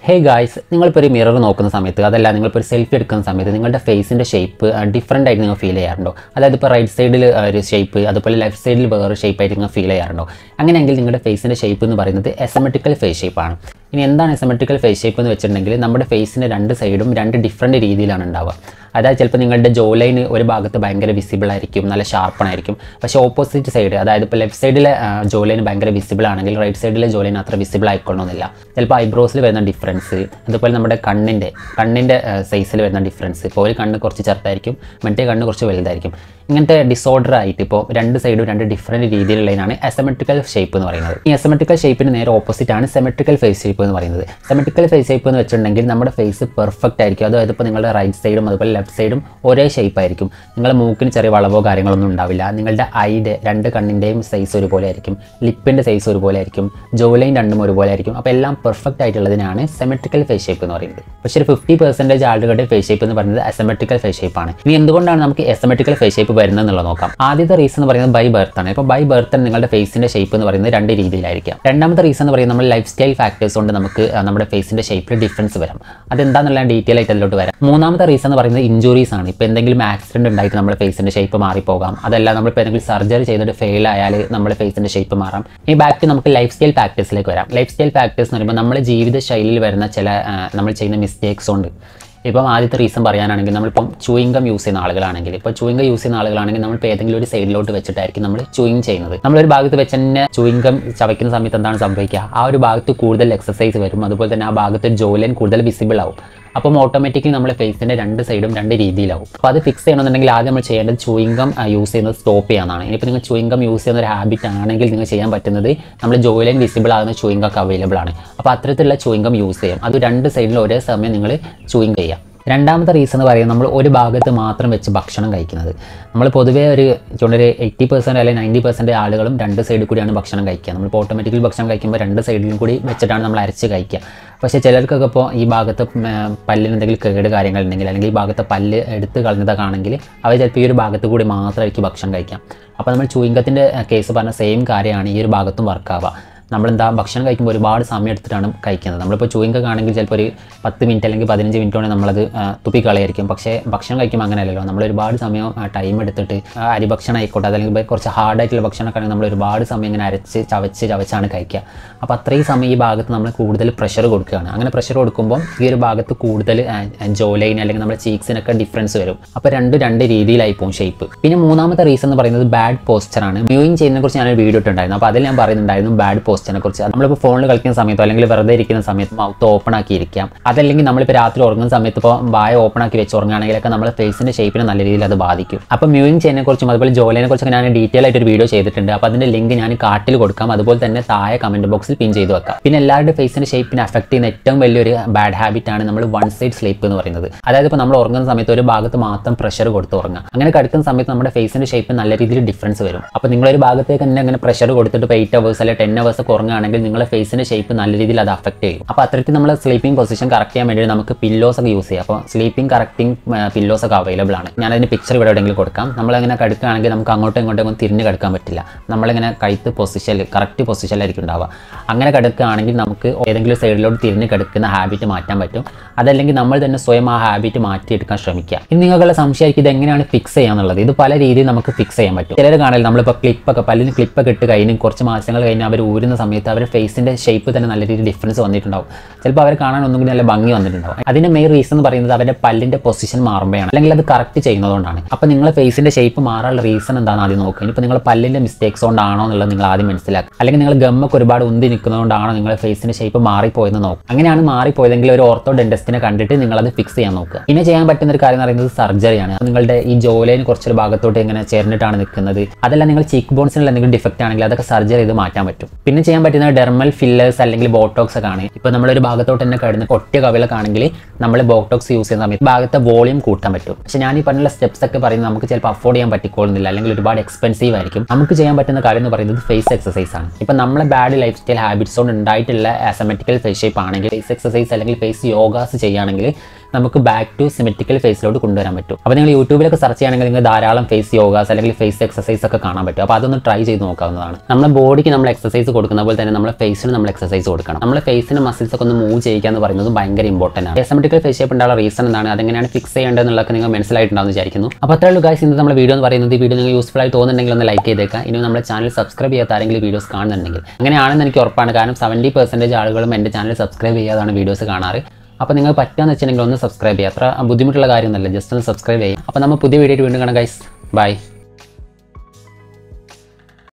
hey guys നിങ്ങളിപ്പോൾ ഒരു mirror നോക്കുന്ന സമയത്ത് അതല്ല നിങ്ങളിപ്പോൾ ഒരു സെൽഫി എടുക്കുന്ന സമയത്ത് നിങ്ങളുടെ ഫേസിൻ്റെ ഷേപ്പ് ഡിഫറൻ്റ് ആയിട്ട് നിങ്ങൾ ഫീൽ ചെയ്യാറുണ്ടോ അതായത് ഇപ്പോൾ റൈറ്റ് സൈഡിൽ ഒരു ഷേപ്പ് അതുപോലെ ലെഫ്റ്റ് സൈഡിൽ വേറെ ഷേപ്പ് ആയിട്ട് നിങ്ങൾ ഫീൽ ചെയ്യാറുണ്ടോ അങ്ങനെയെങ്കിൽ നിങ്ങളുടെ ഫേസിൻ്റെ ഷേപ്പ് എന്ന് പറയുന്നത് എസമെട്രിക്കൽ ഫേസ് ഷേപ്പാണ് ഇനി എന്താണ് എസമെട്രിക്കൽ ഫേസ് ഷേപ്പ് എന്ന് വെച്ചിട്ടുണ്ടെങ്കിൽ നമ്മുടെ ഫേസിൻ്റെ രണ്ട് സൈഡും രണ്ട് ഡിഫറെൻറ്റ് രീതിയിലാണ് ഉണ്ടാവുക അതായത് ചിലപ്പോൾ നിങ്ങളുടെ ജോ ലൈന് ഒരു ഭാഗത്ത് ഭയങ്കര വിസിബിൾ ആയിരിക്കും നല്ല ഷാർപ്പണായിരിക്കും പക്ഷേ ഓപ്പോസിറ്റ് സൈഡ് അതായത് ഇപ്പോൾ ലെഫ്റ്റ് സൈഡിലെ ജോ ലൈൻ ഭയങ്കര വിസിബിൾ ആണെങ്കിൽ റൈറ്റ് സൈഡിലെ ജോ ലൈൻ അത്ര വിസിബിൾ ആയിക്കൊള്ളണമെന്നില്ല ചിലപ്പോൾ ഐബ്രോസിൽ വരുന്ന ഡിഫറൻസ് അതുപോലെ നമ്മുടെ കണ്ണിൻ്റെ കണ്ണിൻ്റെ സൈസിൽ വരുന്ന ഡിഫറൻസ് ഇപ്പോൾ ഒരു കണ്ണ് കുറച്ച് ചെറുതായിരിക്കും മറ്റേ കണ്ണ് കുറച്ച് വലുതായിരിക്കും ഇങ്ങനത്തെ ഡിസോർഡർ ആയിട്ട് ഇപ്പോൾ രണ്ട് സൈഡും രണ്ട് ഡിഫറെൻറ്റ് രീതിയിലുള്ളതിനാണ് എസമെട്രിക്കൽ ഷേപ്പ് എന്ന് പറയുന്നത് ഈ എസമെട്രിക്കൽ ഷേപ്പിന് നേരെ ഓപ്പോസിറ്റ് ആണ് സെമെട്രിക്കൽ ഫേസ് ഷേപ്പ് എന്ന് പറയുന്നത് സെമെട്രിക്കൽ ഫേസ് ഷേപ്പ് എന്ന് വെച്ചിട്ടുണ്ടെങ്കിൽ നമ്മുടെ ഫേസ് പെർഫെക്റ്റ് ആയിരിക്കും അതായത് ഇപ്പോൾ നിങ്ങളുടെ റൈറ്റ് സൈഡും അതുപോലെ ലെഫ്റ്റ് സൈഡും ഒരേ ഷേപ്പ് ആയിരിക്കും നിങ്ങളുടെ മൂക്കിന് ചെറിയ വളവോ കാര്യങ്ങളൊന്നും ഉണ്ടാവില്ല നിങ്ങളുടെ ഐയുടെ രണ്ട് കണ്ണിൻ്റെയും സൈസ് ഒരുപോലെ ആയിരിക്കും ലിപ്പിൻ്റെ സൈസ് ഒരുപോലെ ആയിരിക്കും ജോലൈൻ രണ്ടും ഒരുപോലെ ആയിരിക്കും അപ്പോൾ എല്ലാം പെർഫെക്റ്റ് ആയിട്ടുള്ളതിനാണ് സെമെട്രിക്കൽ ഫേസ് ഷേപ്പ് എന്ന് പറയുന്നത് പക്ഷേ ഒരു ഫിഫ്റ്റി പെർസെൻറ്റേജ് ആളുകളുടെ ഫേസ് ഷേപ്പ് എന്ന് പറയുന്നത് അസമെട്രിക്കൽ ഫേസ് ഷേപ്പാണ് ഇനി എന്തുകൊണ്ടാണ് നമുക്ക് എസമെട്രിക്കൽ ഫേസ് ഷേപ്പ് വരുന്നത് എന്നുള്ളത് നോക്കാം ആദ്യത്തെ റീസൺ എന്ന് പറയുന്നത് ബൈ ബർത്ത് ആണ് ഇപ്പോൾ ബൈ ബർത്ത് നിങ്ങളുടെ ഫേസിൻ്റെ ഷേപ്പ് എന്ന് പറയുന്നത് രണ്ട് രീതിയിലായിരിക്കാം രണ്ടാമത്തെ റീസൺ എന്ന് പറയുന്നത് നമ്മൾ ലൈഫ് സ്റ്റൈൽ ഫാക്ടേഴ്സ് കൊണ്ട് നമുക്ക് ആ, നമ്മുടെ ഫേസിൻ്റെ ഷേപ്പിൽ ഡിഫറൻസ് വരാം അതെന്താണെന്നുള്ള ഡീറ്റെയിൽ ആയിട്ട് അതിലോട്ട് വരാം മൂന്നാമത്തെ റീസൺ എന്ന് പറയുന്നത് ഇഞ്ചുറീസ് ആണ് ഇപ്പോൾ എന്തെങ്കിലും ആക്സിഡൻറ്റ് ഉണ്ടായിട്ട് നമ്മുടെ ഫേസിൻ്റെ ഷേപ്പ് മാറിപ്പോകാം അതല്ല നമ്മളിപ്പോൾ എന്തെങ്കിലും സർജറി ചെയ്തിട്ട് ഫെയിൽ ആയാൽ നമ്മുടെ ഫേസിൻ്റെ ഷേപ്പ് മാറാം ഈ ബാക്ക് നമുക്ക് ലൈഫ് സ്റ്റൈൽ ഫാക്ടേഴ്സിലേക്ക് വരാം ലൈഫ് സ്റ്റൈൽ ഫാക്ടേഴ്സ് എന്ന് പറയുമ്പോൾ നമ്മുടെ ജീവിത ശൈലിയിൽ വരുന്ന ചില ആ, നമ്മൾ ചെയ്യുന്ന മിസ്റ്റേക്സ് ഉണ്ട് ഇപ്പം ആദ്യത്തെ റീസൺ പറയാനാണെങ്കിൽ നമ്മളിപ്പം ചൂയിങ്കം യൂസ് ചെയ്യുന്ന ആളുകളാണെങ്കിൽ ഇപ്പോൾ ചൂയിങ്കം യൂസ് ചെയ്യുന്ന ആളുകളാണെങ്കിൽ നമ്മൾ ഇപ്പോൾ ഏതെങ്കിലും ഒരു സൈഡിലോട്ട് വെച്ചിട്ടായിരിക്കും നമ്മൾ ചൂയിങ് ചെയ്യുന്നത് നമ്മളൊരു ഭാഗത്ത് വെച്ച് തന്നെ ചൂയിങ്കം ചവയ്ക്കുന്ന സമയത്ത് എന്താണ് സംഭവിക്കുക ആ ഒരു ഭാഗത്ത് കൂടുതൽ എക്സസൈസ് വരും അതുപോലെ തന്നെ ആ ഭാഗത്ത് ജോലിയൻ കൂടുതൽ വിസിബിൾ ആവും അപ്പം ഓട്ടോമാറ്റിക്കലി നമ്മുടെ ഫേസിൻ്റെ രണ്ട് സൈഡും രണ്ട് രീതിയിലാവും അപ്പോൾ അത് ഫിക്സ് ചെയ്യണമെന്നുണ്ടെങ്കിൽ ആദ്യം നമ്മൾ ചെയ്യേണ്ടത് ചൂയിങ്കം യൂസ് ചെയ്യുന്നത് സ്റ്റോപ്പ് ചെയ്യാനാണ് ഇനിയിപ്പോൾ നിങ്ങൾ ചൂയിങ്കം യൂസ് ചെയ്യുന്ന ഒരു ഹാബിറ്റ് ആണെങ്കിൽ നിങ്ങൾ ചെയ്യാൻ പറ്റുന്നത് നമ്മൾ ജോയിലൈൻ വിസിബിൾ ആകുന്ന ചൂയിങ്കം ഒക്കെ അവൈലബിൾ ആണ് അപ്പോൾ അത്തരത്തിലുള്ള ചൂയിങ്കം യൂസ് ചെയ്യാം അത് രണ്ട് സൈഡിൽ ഒരേ സമയം നിങ്ങൾ ചൂയിങ് ചെയ്യാം രണ്ടാമത്തെ റീസൺ എന്ന് പറയുന്നത് നമ്മൾ ഒരു ഭാഗത്ത് മാത്രം വെച്ച് ഭക്ഷണം കഴിക്കുന്നത് നമ്മൾ പൊതുവേ ഒരു ചുണ്ടൊരു എയ്റ്റി പെർസെൻറ്റ് അല്ലെങ്കിൽ നയൻറ്റി പെർസെൻറ്റ് ആളുകളും രണ്ട് സൈഡിൽ കൂടിയാണ് ഭക്ഷണം കഴിക്കുക നമ്മളിപ്പോൾ ഓട്ടോമാറ്റിക്കലി ഭക്ഷണം കഴിക്കുമ്പോൾ രണ്ട് സൈഡിലും കൂടി വെച്ചിട്ടാണ് നമ്മൾ അരച്ച് കഴിക്കുക പക്ഷേ ചിലർക്കൊക്കെ ഇപ്പോൾ ഈ ഭാഗത്ത് ഉം, ആ, പല്ലിന് എന്തെങ്കിലും കേട് കാര്യങ്ങളുണ്ടെങ്കിൽ അല്ലെങ്കിൽ ഈ ഭാഗത്തെ പല്ല് എടുത്ത് കളഞ്ഞതൊക്കെ ആണെങ്കിൽ അവർ ചിലപ്പോൾ ഈ ഒരു ഭാഗത്ത് കൂടി മാത്രമായിരിക്കും ഭക്ഷണം കഴിക്കാം അപ്പോൾ നമ്മൾ ചൂയിങ്കത്തിൻ്റെ കേസ് പറഞ്ഞ സെയിം കാര്യമാണ് ഈ ഒരു ഭാഗത്തും വർക്കാവുക നമ്മളെന്താ ഭക്ഷണം കഴിക്കുമ്പോൾ ഒരുപാട് സമയം എടുത്തിട്ടാണ് കഴിക്കുന്നത് നമ്മളിപ്പോൾ ചൂയിങ്കൊക്കെ ആണെങ്കിൽ ചിലപ്പോൾ ഒരു പത്ത് മിനിറ്റ് അല്ലെങ്കിൽ പതിനഞ്ച് മിനിറ്റ് കൊണ്ട് നമ്മളത് ആ, തുപ്പിക്കളയായിരിക്കും പക്ഷേ ഭക്ഷണം കഴിക്കുമ്പോൾ അങ്ങനെയല്ലല്ലോ നമ്മൾ ഒരുപാട് സമയം ടൈം എടുത്തിട്ട് ആ, അരി ഭക്ഷണം ആയിക്കോട്ടെ അതല്ലെങ്കിൽ ഇപ്പം കുറച്ച് ഹാർഡായിട്ടുള്ള ഭക്ഷണമൊക്കെ ആണെങ്കിൽ നമ്മൾ ഒരുപാട് സമയം ഇങ്ങനെ അരച്ച് ചവച്ച് ചവച്ചാണ് കഴിക്കുക അപ്പോൾ അത്രയും സമയം ഈ ഭാഗത്ത് നമ്മൾ കൂടുതൽ പ്രഷർ കൊടുക്കുകയാണ് അങ്ങനെ പ്രഷർ കൊടുക്കുമ്പോൾ ഈ ഒരു ഭാഗത്ത് കൂടുതൽ ജോലൈൻ അല്ലെങ്കിൽ നമ്മുടെ ചീക്സിനൊക്കെ ഡിഫറൻസ് വരും അപ്പോൾ രണ്ട് രണ്ട് രീതിയിലായി പോകും ഷേപ്പ് പിന്നെ മൂന്നാമത്തെ റീസൺ എന്ന് പറയുന്നത് ബാഡ് പോസ്ചറാണ് മ്യൂയിങ് ചെയ്യുന്നതിനെ കുറിച്ച് ഞാനൊരു വീഡിയോ ഇട്ടുണ്ടായിരുന്നു അപ്പോൾ അതിൽ ഞാൻ പറയുന്നുണ്ടായിരുന്നു ബാഡ് പോസ്ചറിനെ കുറിച്ച് നമ്മളിപ്പോൾ ഫോണിൽ കളിക്കുന്ന സമയത്തോ അല്ലെങ്കിൽ വെറുതെ ഇരിക്കുന്ന സമയത്ത് മൗത്ത് ഓപ്പൺ ആക്കി ഇരിക്കാം അതല്ലെങ്കിൽ നമ്മളിപ്പോൾ രാത്രി ഉറങ്ങുന്ന സമയത്ത് ഇപ്പോൾ വായ ഓപ്പൺ ആക്കി വെച്ച് ഉറങ്ങുകയാണെങ്കിലൊക്കെ നമ്മുടെ ഫേസിൻ്റെ ഷേപ്പിനെ നല്ല രീതിയിൽ അത് ബാധിക്കും അപ്പോൾ മ്യൂയിങ് ചെയ്യുന്നതിനെ കുറിച്ചും അതുപോലെ ജോലിനെ കുറിച്ചൊക്കെ ഞാൻ ഡീറ്റെയിൽ ആയിട്ട് ഒരു വീഡിയോ ചെയ്തിട്ടുണ്ട് അപ്പോൾ അതിൻ്റെ ലിങ്ക് ഞാൻ കാട്ടിൽ കൊടുക്കാം അതുപോലെ തന്നെ താഴെ കമൻറ്റ് ബോക്സിൽ പിൻ ചെയ്ത് വെക്കാം പിന്നെ എല്ലാവരുടെ ഫേസിൻ്റെ ഷേപ്പിനെ അഫക്റ്റ് ചെയ്യുന്ന ഏറ്റവും വലിയൊരു ബാഡ് ഹാബിറ്റ് ആണ് നമ്മൾ വൺ സൈഡ് സ്ലീപ്പ് എന്ന് പറയുന്നത് അതായത് ഇപ്പോൾ നമ്മൾ ഉറങ്ങുന്ന സമയത്ത് ഒരു ഭാഗത്ത് മാത്രം പ്രഷർ കൊടുത്ത് ഉറങ്ങുക അങ്ങനെ കിടക്കുന്ന സമയത്ത് നമ്മുടെ ഫേസിൻ്റെ ഷേപ്പ് നല്ല രീതിയിൽ ഡിഫറൻസ് വരും അപ്പോൾ നിങ്ങളൊരു ഭാഗത്തേക്ക് തന്നെ അങ്ങനെ പ്രഷർ കൊടുത്തിട്ട് ഇപ്പോൾ എയ്റ്റ് അവേഴ്സ് അല്ലെങ്കിൽ ടെൻ അവേഴ്സ് ഒക്കെ ഉറങ്ങുകയാണെങ്കിൽ നിങ്ങളുടെ ഫേസിൻ്റെ ഷേപ്പ് നല്ല രീതിയിൽ അത് അഫക്റ്റ് ചെയ്യും അപ്പോൾ അത്തരത്തിൽ നമ്മൾ സ്ലീപ്പിംഗ് പൊസിഷൻ കറക്റ്റ് ചെയ്യാൻ വേണ്ടി നമുക്ക് പില്ലോസ് ഒക്കെ യൂസ് ചെയ്യാം അപ്പോൾ സ്ലീപ്പിംഗ് കറക്റ്റിംഗ് പില്ലോസ് ഒക്കെ അവൈലബിൾ ആണ് ഞാൻ അതിന് പിക്ചർ ഇവിടെ എവിടെയെങ്കിലും കൊടുക്കാം നമ്മളങ്ങനെ കിടക്കുകയാണെങ്കിൽ നമുക്ക് അങ്ങോട്ടും ഇങ്ങോട്ടും ഒന്നും തിരിഞ്ഞ് കിടക്കാൻ പറ്റില്ല നമ്മളിങ്ങനെ കഴുത്ത് പൊസിഷനിൽ കറക്റ്റ് പൊസിഷനിലായിരിക്കും ഉണ്ടാവുക അങ്ങനെ കിടക്കുകയാണെങ്കിൽ നമുക്ക് ഏതെങ്കിലും സൈഡിലോട്ട് തിരിഞ്ഞ് കിടക്കുന്ന ഹാബിറ്റ് മാറ്റാൻ പറ്റും അതല്ലെങ്കിൽ നമ്മൾ തന്നെ സ്വയം ആ ഹാബിറ്റ് മാറ്റിയെടുക്കാൻ ശ്രമിക്കുക ഇനി നിങ്ങൾക്കുള്ള സംശയമായിരിക്കും ഇത് എങ്ങനെയാണ് ഫിക്സ് ചെയ്യാന്നുള്ളത് ഇത് പല രീതിയിൽ നമുക്ക് ഫിക്സ് ചെയ്യാൻ പറ്റും ചിലർ കാണാൻ നമ്മളിപ്പോൾ ക്ലിപ്പൊക്കെ പല്ലിന് ക്ലിപ്പൊക്കെ ഇട്ട് കഴിഞ്ഞ് കുറച്ച് മാസങ്ങൾ കഴിഞ്ഞ് അവർ ഊരുന്ന സമയത്ത് അവരുടെ ഫേസിൻ്റെ ഷേപ്പ് തന്നെ നല്ല രീതിയിൽ ഡിഫറൻസ് വന്നിട്ടുണ്ടാവും ചിലപ്പോൾ അവർ കാണാൻ ഒന്നും കൂടി നല്ല ഭംഗി വന്നിട്ടുണ്ടാവും അതിൻ്റെ മെയിൻ റീസൺ എന്ന് പറയുന്നത് അവരുടെ പല്ലിൻ്റെ പൊസിഷൻ മാറുമ്പോഴാണ് അല്ലെങ്കിൽ അത് കറക്റ്റ് ചെയ്യുന്നതുകൊണ്ടാണ് അപ്പോൾ നിങ്ങളെ ഫേസിൻ്റെ ഷേപ്പ് മാറാനുള്ള റീസൺ എന്താണെന്ന് ആദ്യം നോക്കുക ഇനിയിപ്പോൾ നിങ്ങൾ പല്ലിൻ്റെ മിസ്റ്റേക്സ് കൊണ്ടാണോ എന്നുള്ളത് നിങ്ങൾ ആദ്യം മനസ്സിലാക്കുക അല്ലെങ്കിൽ നിങ്ങൾ ഗമ്മൊക്കെ ഒരുപാട് ഉന്തി നിൽക്കുന്നതുകൊണ്ടാണോ നിങ്ങളുടെ ഫേസിൻ്റെ ഷേപ്പ് മാറിപ്പോയെന്ന് നോക്കുക അങ്ങനെയാണ് മാറിപ്പോയതെങ്കിൽ ഒരു ഓർത്തോ ഡെന്റിസ്റ്റിനെ കണ്ടിട്ട് നിങ്ങൾ അത് ഫിക്സ് ചെയ്യാൻ നോക്കുക പിന്നെ ചെയ്യാൻ പറ്റുന്ന ഒരു കാര്യം എന്ന് പറയുന്നത് സർജറിയാണ് നിങ്ങളുടെ ഈ ജോലൈന് കുറച്ചൊരു ഭാഗത്തോട്ട് ഇങ്ങനെ ചേർന്നിട്ടാണ് നിൽക്കുന്നത് അതല്ല നിങ്ങൾ ചീക്ക് ബോൺസിനുള്ള എന്തെങ്കിലും ഡിഫക്റ്റ് ആണെങ്കിൽ അതൊക്കെ സർജറി ചെയ്ത് മാറ്റാൻ പറ്റും പിന്നെ ചെയ്യാൻ പറ്റുന്ന ഡെർമൽ ഫില്ലേഴ്സ് അല്ലെങ്കിൽ ബോട്ടോക്സ് ഒക്കെ ആണ് ഇപ്പോൾ നമ്മളൊരു ഭാഗത്തോട്ട് തന്നെ കിടന്ന് ഒറ്റ കവിളൊക്കെ ആണെങ്കിൽ നമ്മൾ ബോട്ടോക്സ് യൂസ് ചെയ്യുന്ന സമയത്ത് ഭാഗത്തെ വോളിയം കൂട്ടാൻ പറ്റും പക്ഷെ ഞാൻ ഈ പറഞ്ഞുള്ള സ്റ്റെപ്സ് ഒക്കെ പറയുന്നത് നമുക്ക് ചിലപ്പോൾ അഫോർഡ് ചെയ്യാൻ പറ്റിക്കൊള്ളുന്നില്ല അല്ലെങ്കിൽ ഒരുപാട് എക്സ്പെൻസീവ് ആയിരിക്കും നമുക്ക് ചെയ്യാൻ പറ്റുന്ന കാര്യം എന്ന് പറയുന്നത് ഫേസ് എക്സസൈസ് ആണ് ഇപ്പം നമ്മളെ ബാഡ് ലൈഫ് സ്റ്റൈൽ ഹാബിറ്റ്സ് കൊണ്ട് ഉണ്ടായിട്ടുള്ള അസമെറ്റിക്കൽ ഫേസ് ഷേപ്പ് ആണെങ്കിൽ ഫേസ് എക്സസൈസ് അല്ലെങ്കിൽ ഫേസ് യോഗാസ് ചെയ്യുകയാണെങ്കിൽ നമുക്ക് ബാക്ക് ടു സിമെറ്റിക്കൽ ഫേസിലോട്ട് കൊണ്ടുവരാൻ പറ്റും അപ്പോൾ നിങ്ങൾ യൂട്യൂബിലൊക്കെ സെർച്ച് ചെയ്യുകയാണെങ്കിൽ നിങ്ങൾക്ക് ധാരാളം ഫേസ് യോഗാസ് അല്ലെങ്കിൽ ഫേസ് എക്സസൈസ് ഒക്കെ കാണാൻ പറ്റും അപ്പോൾ അതൊന്ന് ട്രൈ ചെയ്ത് നോക്കാവുന്നതാണ് നമ്മുടെ ബോഡിക്ക് നമ്മൾ എക്സസൈസ് കൊടുക്കുന്ന പോലെ തന്നെ നമ്മുടെ ഫേസിന് നമ്മൾ എക്സസൈസ് കൊടുക്കണം നമ്മുടെ ഫേസിന് മസിൽസ് ഒക്കെ ഒന്ന് മൂവ് ചെയ്യുക എന്ന് പറയുന്നത് ഭയങ്കര ഇമ്പോർട്ടൻ്റ് ആണ് എസമെറ്റിക്കൽ ഫേസ് ഷേപ്പ് ഉണ്ടാകുന്ന റീസൺ എന്താണ് അതെങ്ങനെയാണ് ഫിക്സ് ചെയ്യേണ്ടതെന്നുള്ളതൊക്കെ നിങ്ങൾ മനസ്സിലായിട്ടുണ്ടാവും വിചാരിക്കുന്നു അപ്പോൾ അത്രേ ഉള്ളൂ ഗൈസ് ഇന്ന് നമ്മുടെ വീഡിയോ എന്ന് പറയുന്നത് ഈ വീഡിയോ നിങ്ങൾ യൂസ്ഫുൾ ആയി തോന്നുന്നുണ്ടെങ്കിൽ ഒന്ന് ലൈക്ക് ചെയ്തേക്കാം ഇനി നമ്മുടെ ചാനൽ സബ്സ്ക്രൈബ് ചെയ്യാത്ത ആരെങ്കിലും വീഡിയോസ് കാണുന്നുണ്ടെങ്കിൽ അങ്ങനെയാണെന്ന് എനിക്ക് ഉറപ്പാണ് കാരണം സെവൻറ്റി പെർസെൻറ്റേജ് ആളുകളും എൻ്റെ ചാനൽ സബ്സ്ക്രൈബ് ചെയ്യാതാണ് വീഡിയോസ് കാണാറ് അപ്പോൾ നിങ്ങൾ പറ്റുകയെന്ന് വെച്ചിട്ടുണ്ടെങ്കിൽ ഒന്ന് സബ്സ്ക്രൈബ് ചെയ്യുക അത്ര ബുദ്ധിമുട്ടുള്ള കാര്യമൊന്നുമല്ല ജസ്റ്റ് ഒന്ന് സബ്സ്ക്രൈബ് ചെയ്യുക അപ്പോൾ നമ്മൾ പുതിയ വീഡിയോ വീണ്ടും കാണാം ഗൈസ് ബൈ